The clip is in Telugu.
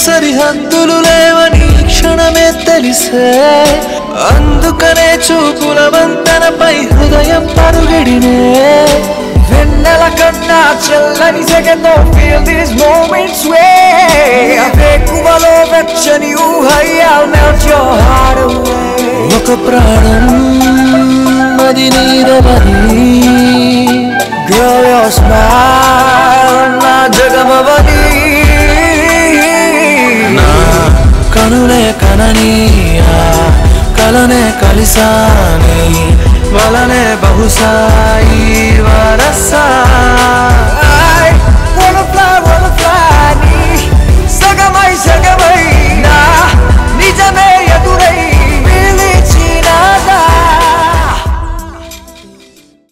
సరిహద్దులు లేవని ఈ క్షణమే తెలిసే అందుకనే చూపుల వంతనపై హృదయం పరుగడినే వెన్నెల కన్నా చల్లని సెగతో ఫీల్ దిస్ మూమెంట్స్ వే వేకువలో వెచ్చని ఊహయ్యాల్ మెల్ట్ యువర్ హార్ట్ అవే ఒక ప్రాణం అది నీరవని Girl, your smile నా జగమవని నా కనులే కనని ఆ కలనే కలిసాని వలనే బహుశా ఈ వరస